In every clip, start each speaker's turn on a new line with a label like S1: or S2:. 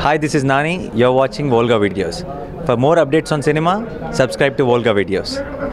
S1: Hi, this is Nani. You're watching Volga Videos. For more updates on cinema, subscribe to Volga Videos.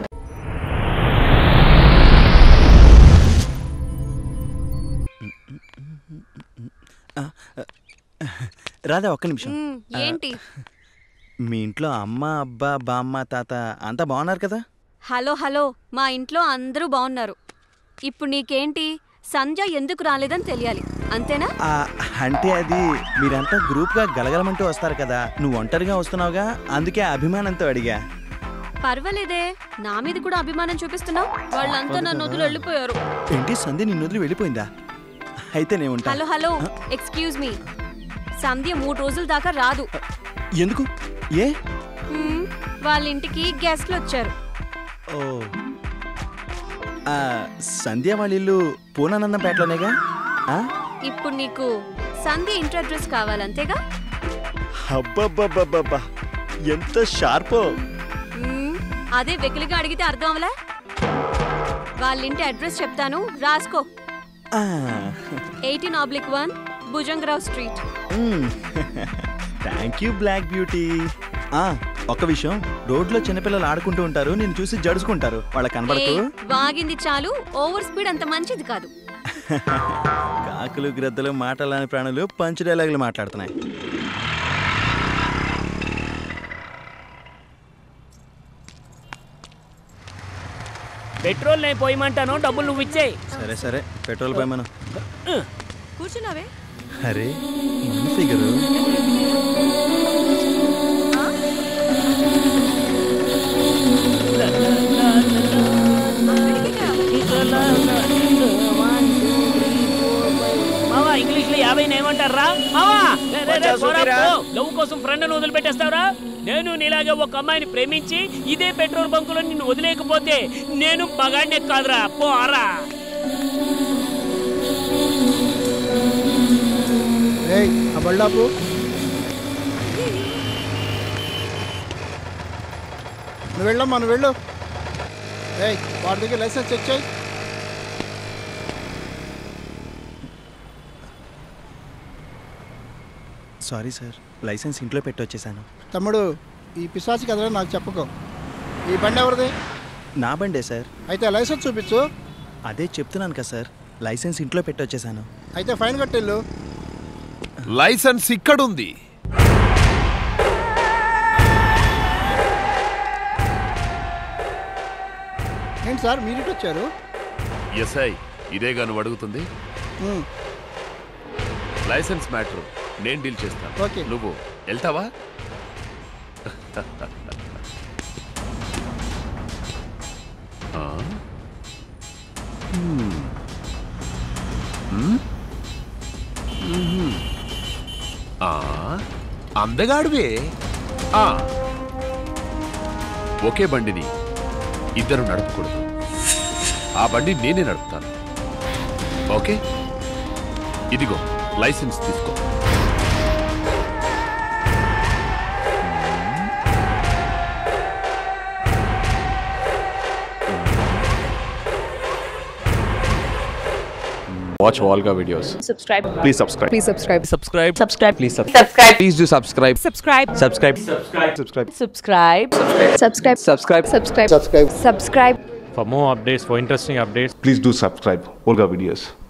S2: Radha ఒక్క నిమిషం
S3: మ్మ్, ఏంటి
S2: మీ ఇంట్లో అమ్మ అబ్బా బామ్మ తాత అంతా బాగున్నారు కదా
S3: హలో హలో మా ఇంట్లో అందరూ బాగున్నారు ఇప్పుడు నీకేంటి సంధ్య ఎందుకు రాలేదని తెలియాలి అంతేనా
S2: ఆ, అంటే అది మీరంతా గ్రూప్గా గలగలమంటూ వస్తారు కదా నువ్వు ఒంటరిగా వస్తున్నావుగా అందుకే అభిమానంతో అడిగా
S3: పర్వాలేదే నా మీద కూడా అభిమానం చూపిస్తున్నావు వాళ్ళంతా నన్ను వదిలి వెళ్ళిపోయారు
S2: ఏంటి సంధ్య నిన్ను వదిలి వెళ్ళిపోయిందా అయితే నేను ఉంటా
S3: hello hello excuse me Sandhya మూడు రోజుల దాకా రాదు
S2: ఎందుకు ఏ
S3: మ్మ్, వాళ్ళ ఇంటికి గెస్ట్లు వచ్చారు
S2: ఓ ఆ, సంధ్య వాళ్ళ ఇల్లు పూనానందంపేటలోనేగా ఆ?
S3: ఇప్పుడు నీకు సంధ్య ఇంటర్ అడ్రస్ కావాలంతేగా
S2: అబ్బబ్బబ్బబ్బబ్బా ఎంత షార్పో
S3: మ్మ్, అదే వెకిలిగా అడిగితే అర్థం అవలే వాళ్ళ ఇంటి అడ్రస్ చెప్తాను రాసుకో eighteen oblique one Bhujangarao street
S2: thank you black beauty ఒక్క విషయం రోడ్లో చిన్నపిల్లలు ఆడుకుంటూ ఉంటారు నేను చూసి జడుచుకుంటారు వాళ్ళకి కనబడుతూ
S3: ఏయ్, వాగింది చాలు ఓవర్ స్పీడ్ అంత మంచిది కాదు
S2: కాకులు గ్రద్దలు మాటలాని ప్రాణులు పంచ్ డైలాగులు మాట్లాడుతున్నాయి
S4: పెట్రోల్ నేను పోయమంటాను డబ్బులు నువ్వు ఇచ్చేయి
S2: సరే సరే పెట్రోల్ పై మనం
S3: కూర్చున్నావే
S2: అరే ఈ ఫిగరు
S4: మావా ఇంగ్లీష్ లో యాభై ఏమంటారా మావా రే, రే, రే,
S2: కొంచెం
S4: పోరా,
S2: చూపిరా.
S4: పో. లవ్ కోసం ఫ్రెండ్ వదిలిపెట్టేస్తావురా నేను నీలాగే ఒక అమ్మాయిని ప్రేమించి ఇదే పెట్రోల్ బంకులో నిన్ను వదిలేకపోతే నేను మగాడినే కాదురా పోరా
S5: ఏయ్ ఆ బళ్ళాపు నువ్వు వెళ్ళమ్మా నువ్వు వెళ్ళు ఏయ్ వాడి దగ్గర లైసెన్స్ చెక్ చేయి
S2: సారీ సార్ లైసెన్స్ ఇంట్లో పెట్టి వచ్చేసాను
S5: తమ్ముడు ఈ పిశాచి కదరా నాకు చెప్పుకో ఈ బండి ఎవరిది
S2: నా బండే సార్
S5: అయితే లైసెన్స్ చూపించు
S2: అదే చెప్తున్నాను కదా సార్ లైసెన్స్ ఇంట్లో పెట్టి వచ్చేసాను
S5: అయితే ఫైన్ కట్టెళ్ళు
S6: లైసెన్స్ ఇక్కడుంది
S5: ఏంటి సార్ మీరు ఇటు వచ్చారు
S6: ఎస్ఐ ఇదేగా నువ్వు అడుగుతుంది
S5: ఉమ్,
S6: లైసెన్స్ మ్యాటర్ నేను డీల్ చేస్తాను
S5: ఓకే.
S6: నువ్వు వెళ్తావా ఆ? హ్మ్. హ్మ్? మ్మ్. ఆ, అందగాడివే ఆ. ఒకే బండిని ఇద్దరు నడపకూడదు ఆ బండి నేనే నడుపుతాను ఓకే ఇదిగో లైసెన్స్ తీసుకో
S7: Watch Volga videos.
S8: subscribe
S7: Please subscribe.
S8: please subscribe
S7: Subscribe.
S8: subscribe
S1: Please subscribe.
S8: subscribe
S7: Please do subscribe.
S8: subscribe
S1: Subscribe.
S7: Subscribe.
S8: subscribe subscribe
S7: Subscribe.
S8: subscribe subscribe
S9: For more updates, for interesting updates,
S10: Please do subscribe Olga Videos.